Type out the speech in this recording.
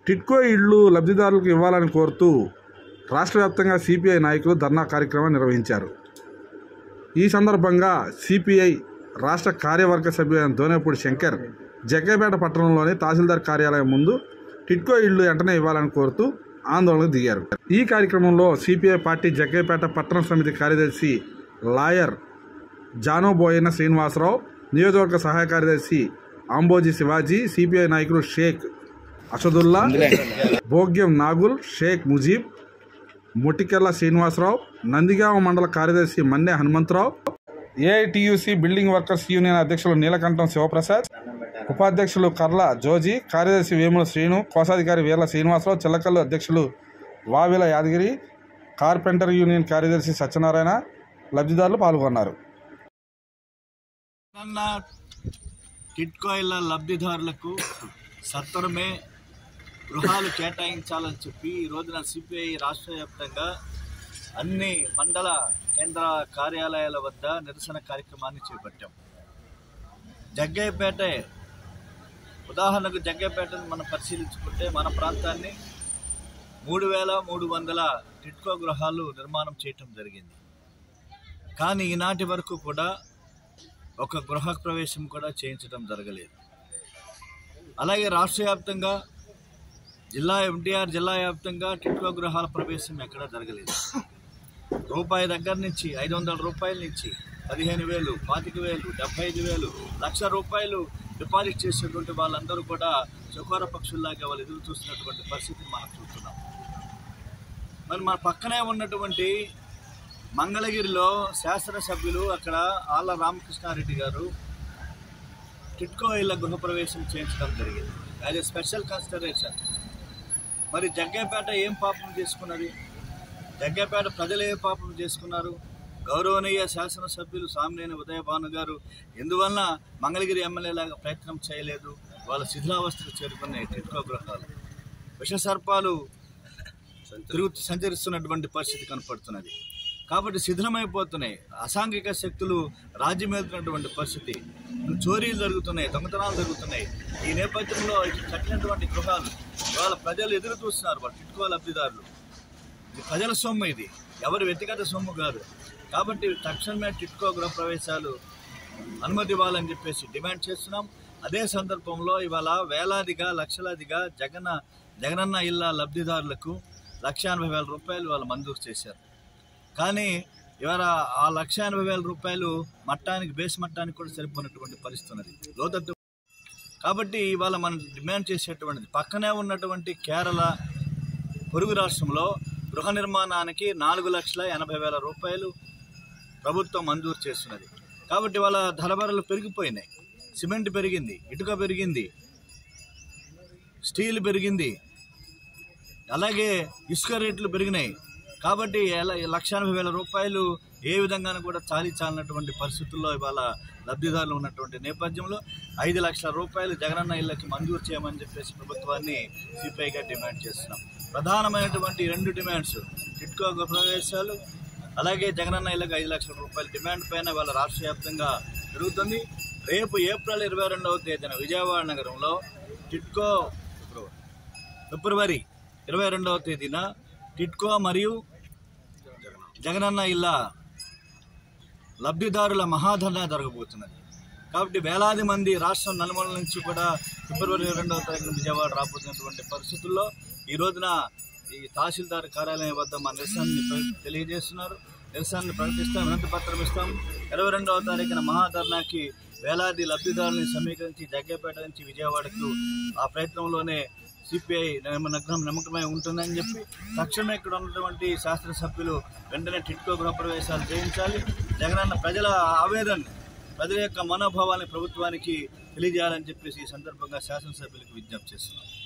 టిట్కో ఇళ్లు లబ్ధిదారులకు ఇవ్వాలని కోరుతూ రాష్ట్ర వ్యాప్తంగా సిపిఐ నాయకులు ధర్నా కార్యక్రమం నిర్వహించారు ఈ సందర్భంగా సిపిఐ రాష్ట్ర కార్యవర్గ సభ్యులైన దోనేపూడి శంకర్ జగ్గైపేట పట్టణంలోని తహసీల్దార్ కార్యాలయం ముందు టిట్కో ఇళ్లు వెంటనే ఇవ్వాలని కోరుతూ ఆందోళనకు దిగారు ఈ కార్యక్రమంలో సిపిఐ పార్టీ జగ్గైపేట పట్టణ సమితి కార్యదర్శి లాయర్ జానోబోయన శ్రీనివాసరావు నియోజకవర్గ సహాయ కార్యదర్శి అంబోజీ శివాజీ సిపిఐ నాయకులు షేక్ అసదుల్లా భోగ్యం నాగుల్ షేక్ ముజీబ్ మొట్టికెర్ల శ్రీనివాసరావు నందిగామ మండల కార్యదర్శి Manne Hanumantharao AITUC building workers union అధ్యక్షులు నీలకంఠం శివప్రసాద్ ఉపాధ్యక్షులు కర్ల జోజీ కార్యదర్శి వేముల శ్రీను కోశాధికారి వీర్ల శ్రీనివాసరావు చిల్లకల్లు అధ్యక్షులు వావిల యాదగిరి కార్పెంటర్ యూనియన్ కార్యదర్శి సత్యనారాయణ లబ్ధిదారులు పాల్గొన్నారు అన్న టిట్కోయిల లబ్ధిదారులకు సత్వరమే గృహాలు కేటాయించాలని చెప్పి ఈ రోజున సిపిఐ రాష్ట్ర వ్యాప్తంగా అన్ని మండల కేంద్ర కార్యాలయాల వద్ద నిరసన కార్యక్రమాన్ని చేపట్టాం జగ్గయ్యపేట ఉదాహరణకు జగ్గయ్యపేటను మనం పరిశీలించుకుంటే మన ప్రాంతాన్ని మూడు వేల మూడు వందల టిట్కో గృహాలు నిర్మాణం చేయటం జరిగింది కానీ ఈనాటి వరకు కూడా ఒక గృహ ప్రవేశం కూడా చేయించడం జరగలేదు అలాగే రాష్ట్ర వ్యాప్తంగా జిల్లా ఎన్టీఆర్ జిల్లా వ్యాప్తంగా టిట్కో గృహాల ప్రవేశం ఎక్కడా జరగలేదు రూపాయి దగ్గర నుంచి ఐదు వందల రూపాయల నుంచి పదిహేను వేలు పాతిక వేలు డెబ్బై ఐదు వేలు లక్ష రూపాయలు డిపాజిట్ చేసేటువంటి వాళ్ళందరూ కూడా చకోర పక్షుల్లాగా వాళ్ళు ఎదురు చూస్తున్నటువంటి పరిస్థితిని మనం చూస్తున్నాం మరి మన పక్కనే ఉన్నటువంటి మంగళగిరిలో శాసనసభ్యులు అక్కడ ఆళ్ళ రామకృష్ణారెడ్డి గారు టిట్కో ఇళ్ల గృహప్రవేశం చేయించడం జరిగింది యాజ్ ఎ స్పెషల్ కన్సిడరేషన్ మరి జగ్గేపేట ఏం పాపం చేసుకున్నది జగ్గేపేట ప్రజలు ఏ పాపం చేసుకున్నారు గౌరవనీయ శాసనసభ్యులు సామినేని ఉదయభాను గారు ఎందువలన మంగళగిరి ఎమ్మెల్యేలాగా ప్రయత్నం చేయలేదు వాళ్ళ శిథిలావస్థకు చేరుకున్నాయి టిట్కో గృహాలు విషసర్పాలు తిరుగు సంచరిస్తున్నటువంటి పరిస్థితి కనపడుతున్నది కాబట్టి శిథిలమైపోతున్నాయి అసాంఘిక శక్తులు రాజ్యమేలుతున్నటువంటి పరిస్థితి చోరీలు జరుగుతున్నాయి దొంగతనాలు జరుగుతున్నాయి ఈ నేపథ్యంలో ఇటు కట్టినటువంటి గృహాలు ఇవాళ ప్రజలు ఎదురు చూస్తున్నారు వాళ్ళు టిట్కో లబ్ధిదారులు ఇది ప్రజల సొమ్ము ఇది ఎవరి వ్యక్తిగత సొమ్ము కాదు కాబట్టి తక్షణమే టిట్కో గృహ ప్రవేశాలు అనుమతి ఇవ్వాలని చెప్పేసి డిమాండ్ చేస్తున్నాం అదే సందర్భంలో ఇవాళ వేలాదిగా లక్షలాదిగా జగన జగనన్న ఇళ్ళ లబ్ధిదారులకు లక్ష ఎనభై వేల రూపాయలు వాళ్ళు మంజూరు చేశారు కానీ ఇవాళ ఆ లక్ష ఎనభై వేల రూపాయలు మట్టానికి బేస్ మట్టానికి కూడా సరిపోయినటువంటి పరిస్థితి ఉన్నది లోతట్టు కాబట్టి ఇవాళ మనం డిమాండ్ చేసేటువంటిది పక్కనే ఉన్నటువంటి కేరళ పొరుగు రాష్ట్రంలో గృహ నిర్మాణానికి నాలుగు లక్షల ఎనభై వేల రూపాయలు ప్రభుత్వం మంజూరు చేస్తున్నది కాబట్టి వాళ్ళ ధరబరలు పెరిగిపోయినాయి సిమెంట్ పెరిగింది ఇటుక పెరిగింది స్టీల్ పెరిగింది అలాగే ఇసుక రేట్లు పెరిగినాయి కాబట్టి ఎలా- లక్ష ఎనభై వేల రూపాయలు ఏ విధంగానూ కూడా చాలీ చాలినటువంటి పరిస్థితుల్లో ఇవాళ లబ్ధిదారులు ఉన్నటువంటి నేపథ్యంలో ఐదు లక్షల రూపాయలు జగనన్న ఇళ్ళకి మంజూరు చేయమని చెప్పేసి ప్రభుత్వాన్ని సిపిఐగా డిమాండ్ చేస్తున్నాం ప్రధానమైనటువంటి రెండు డిమాండ్స్ టిట్కో ప్రవేశాలు అలాగే జగనన్న ఇళ్ళకి ఐదు లక్షల రూపాయల డిమాండ్ పైన వాళ్ళ రాష్ట్ర వ్యాప్తంగా జరుగుతుంది రేపు ఏప్రిల్ ఇరవై రెండవ తేదీన విజయవాడ నగరంలో టిట్కో ఫిబ్రవరి ఇరవై రెండవ తేదీన టిట్కో మరియు జగనన్న ఇళ్ళ లబ్ధిదారుల మహాధర్నా జరగబోతున్నది కాబట్టి వేలాది మంది రాష్ట్రం నలుమూల నుంచి కూడా ఫిబ్రవరి రెండవ తారీఖున విజయవాడ రాబోతున్నటువంటి పరిస్థితుల్లో ఈ రోజున ఈ తహసీల్దార్ కార్యాలయం వద్ద మా నిరసనని ప్ర- తెలియజేస్తున్నారు నిరసనని ప్రకటిస్తాం వినతి పత్రం ఇస్తాం ఇరవై రెండవ తారీఖున మహాధర్నాకి వేలాది లబ్ధిదారులను సమీకరించి జగ్గేపేట నుంచి విజయవాడకు ఆ ప్రయత్నంలోనే సిపిఐ నగ్నం నమ్మకమై ఉంటుందని చెప్పి తక్షణమే ఇక్కడ ఉన్నటువంటి శాస్త్రసభ్యులు వెంటనే టిట్కో గృహప్రవేశాలు చేయించాలి జగనన్న ప్రజల ఆవేదన ప్రజల యొక్క మనోభావాన్ని ప్రభుత్వానికి తెలియజేయాలని చెప్పేసి ఈ సందర్భంగా శాసనసభ్యులకు విజ్ఞప్తి చేస్తున్నాం